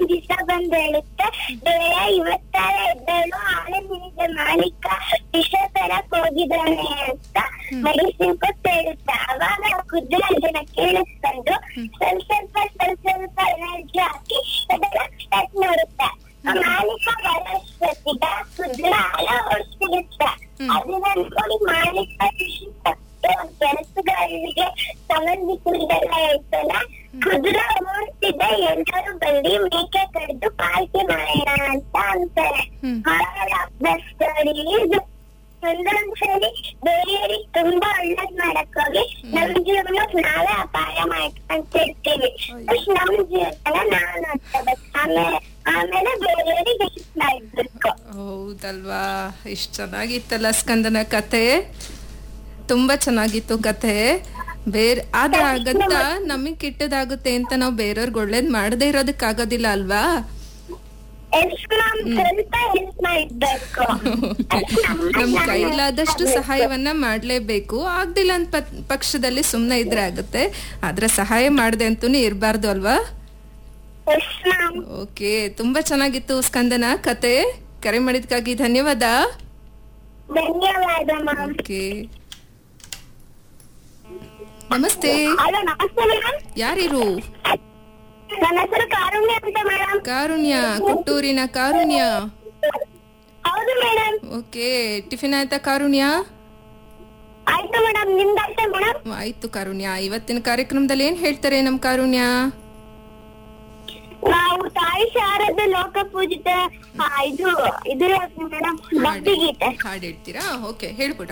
ಒಂದ್ ದಿವಸ ಬಂದ್ ಹೇಳುತ್ತೆ ಬೇಡ ಇವತ್ತಾರ ಎದ್ದೇಳು ಆಳೆ ನಿನಗೆ ಮಾಲೀಕ ವಿಷ ತರಕ್ ಹೋಗಿದ್ದಾನೆ ಅಂತ ಮೆಡಿಸಿನ್ ಕೊಟ್ಟು ಹೇಳುತ್ತೆ ಅವಾಗ ಆ ಕುದುರೆ ಅದನ್ನ ಕೇಳಿಸ್ಕೊಂಡು ಸ್ವಲ್ಪ ಸ್ವಲ್ಪ ಸ್ವಲ್ಪ ಸ್ವಲ್ಪ ಎನರ್ಜಿ ಹಾಕಿ ಅದನ್ನ ಸ್ಟಾರ್ಟ್ ಮಾಡುತ್ತೆ ಆ ಮಾಲೀಕ ಬರೋಷ್ಟೊತ್ತಿಗೆ ಆ ಕುದುರೆ ಹಾಲ ಹೊಡ್ಸಿರುತ್ತೆ ಅದನ್ನ ನೋಡಿ ಮಾಲೀಕ ಖುಷಿ ಪಟ್ಟು ಅವ್ನ್ ಕೆಲಸಗಾರರಿಗೆ ಸಂಬಂಧಿಕರಿಗೆಲ್ಲ ಹೇಳ್ತಾನೆ ಕುದುರೆ ಓಡ್ತಿದ್ದ ಎಲ್ಲರೂ ಬಂದು ಮೇಕೆ ಕಡ್ದು ಪಾರ್ಟಿ ಮಾಡೋಣ ಅಂತ ಅಂತಾರೆ ಹ್ಮ್. ಸ್ಟೋರಿ ಇದು ಒಂದೊಂದ್ಸಲಿ ಬೇರೆಯವ್ರಿಗೆ ತುಂಬಾ ಒಳ್ಳೇದ್ ಮಾಡಕ್ ಹೋಗಿ ನಮ್ ಜೀವನಕ್ ನಾವೇ ಅಪಾಯ ಮಾಡ್ಕೊಂತಿರ್ತೀವಿ ಅಷ್ಟ್ ನಮ್ ಜೀವನ ನಾವ್ ನೋಡ್ಕೋಬೇಕು ಆಮೇಲೆ ಆಮೇಲೆ ಬೇರೆಯವ್ರಿಗೆ ಹೆಲ್ಪ್ ಮಾಡ್ಬೇಕು ಹೌದಲ್ವಾ ಎಷ್ಟು ಚೆನ್ನಾಗಿತ್ತಲ್ಲ ಸ್ಕಂದನ ಕತೆ ತುಂಬಾ ಚೆನ್ನಾಗಿತ್ತು ಕತೆ ಬೇರೆ ಆದ್ರೆ ಆಗತ್ತಾ ನಮಗ್ ಕೆಟ್ಟದಾಗುತ್ತೆ ಅಂತ ನಾವು ಬೇರೆಯವ್ರಿಗೆ ಒಳ್ಳೇದ್ ಮಾಡದೇ ಇರೋದಕ್ಕಾಗೋದಿಲ್ಲ ಅಲ್ವಾ ಎಷ್ಟ್ ನಮ್ ಸ್ವಲ್ಪ ಹೆಲ್ಪ್ ಮಾಡ್ಬೇಕು ಅಷ್ಟ್ ನಮ್ಮ ನಮ್ ನಾವು ಕೈಲಾದಷ್ಟು ಮಾಡ್ಬೇಕು. ಸಹಾಯವನ್ನ ಮಾಡ್ಲೇಬೇಕು ಆಗ್ದಿಲ್ಲ ಅಂತ ಪತ್- ಪಕ್ಷದಲ್ಲಿ ಸುಮ್ನೆ ಇದ್ರೆ ಆಗುತ್ತೆ ಆದ್ರೆ ಸಹಾಯ ಮಾಡದೆ ಅಂತೂ ಇರಬಾರ್ದು ಅಲ್ವಾ ಎಷ್ಟ್ ನಮ್ ಓಕೆ ತುಂಬಾ ಚೆನ್ನಾಗಿತ್ತು ಸ್ಕಂದನ ಕತೆ ಕರೆ ಮಾಡಿದ್ಕಾಗಿ ಧನ್ಯವಾದ ಧನ್ಯವಾದ ಮ್ಯಾಮ್ ಓಕೆ ನಮಸ್ತೆ ಹಲೋ ನಮಸ್ತೆ ಮೇಡಮ್ ಯಾರಿರು ನನ್ನ ಹೆಸರು ಕಾರುಣ್ಯ ಅಂತ ಮೇಡಮ್ ಕಾರುಣ್ಯ ಕುಟ್ಟೂರಿನ ಕಾರುಣ್ಯ ಹೌದು ಮೇಡಮ್ ಓಕೆ ಟಿಫಿನ್ ಆಯ್ತಾ ಕಾರುಣ್ಯ ಆಯ್ತು ಮೇಡಮ್ ನಿಮ್ದಾಯ್ತಾ ಮೇಡಮ್ ಆಯ್ತು ಕಾರುಣ್ಯ ಇವತ್ತಿನ ಕಾರ್ಯಕ್ರಮದಲ್ಲಿ ಏನ್ ಹೇಳ್ತಾರೆ ನಮ್ ಕಾರುಣ್ಯ ನಾವು ತಾಯಿ ಶಾರದ ಲೋಕ ಪೂಜಿತ ಆ, ಇದು ಇದು ಮೇಡಮ್ ಭಕ್ತಿ ಗೀತೆ ಹಾಡ್ ಹೇಳ್ತೀರಾ ಓಕೆ ಹೇಳ್ಬಿಡ